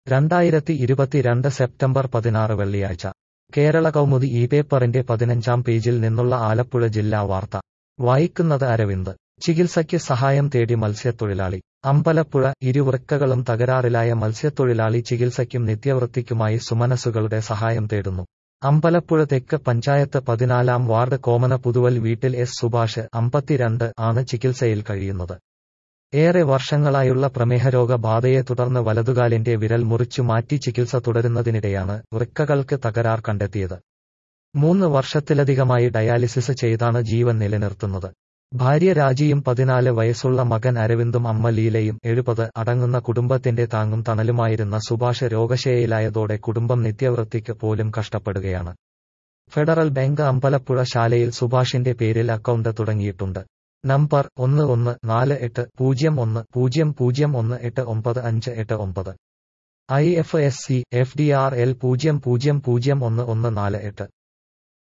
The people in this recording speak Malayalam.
രണ്ടായിരത്തി ഇരുപത്തിരണ്ട് സെപ്റ്റംബർ പതിനാറ് വെള്ളിയാഴ്ച കേരള കൗമുദി ഈ പേപ്പറിന്റെ പതിനഞ്ചാം പേജിൽ നിന്നുള്ള ആലപ്പുഴ ജില്ലാ വാർത്ത വായിക്കുന്നത് അരവിന്ദ് ചികിത്സയ്ക്ക് സഹായം തേടി മത്സ്യത്തൊഴിലാളി അമ്പലപ്പുഴ ഇരുവൃക്കകളും തകരാറിലായ മത്സ്യത്തൊഴിലാളി ചികിത്സയ്ക്കും നിത്യവൃത്തിക്കുമായി സുമനസുകളുടെ സഹായം തേടുന്നു അമ്പലപ്പുഴ തെക്ക് പഞ്ചായത്ത് പതിനാലാം വാർഡ് കോമന പുതുവൽ വീട്ടിൽ എസ് സുഭാഷ് അമ്പത്തിരണ്ട് ആണ് ചികിത്സയിൽ കഴിയുന്നത് ഏറെ വർഷങ്ങളായുള്ള പ്രമേഹരോഗ ബാധയെ തുടർന്ന് വലതുകാലിന്റെ വിരൽ മുറിച്ചു മാറ്റി ചികിത്സ തുടരുന്നതിനിടെയാണ് വൃക്കകൾക്ക് തകരാർ കണ്ടെത്തിയത് മൂന്ന് വർഷത്തിലധികമായി ഡയാലിസിസ് ചെയ്താണ് ജീവൻ നിലനിർത്തുന്നത് ഭാര്യ രാജിയും പതിനാല് വയസ്സുള്ള മകൻ അരവിന്ദും അമ്മ ലീലയും എഴുപത് അടങ്ങുന്ന കുടുംബത്തിന്റെ താങ്ങും തണലുമായിരുന്ന സുഭാഷ് രോഗശേയിലായതോടെ കുടുംബം നിത്യവൃത്തിക്ക് പോലും കഷ്ടപ്പെടുകയാണ് ഫെഡറൽ ബാങ്ക് അമ്പലപ്പുഴ ശാലയിൽ സുഭാഷിന്റെ പേരിൽ അക്കൗണ്ട് തുടങ്ങിയിട്ടുണ്ട് നമ്പർ ഒന്ന് ഒന്ന് നാല് എട്ട് പൂജ്യം ഒന്ന് പൂജ്യം പൂജ്യം ഒന്ന് എട്ട് ഒമ്പത് അഞ്ച് എട്ട് ഒമ്പത് I F S C F D R L പൂജ്യം പൂജ്യം പൂജ്യം ഒന്ന് ഒന്ന് നാല് എട്ട്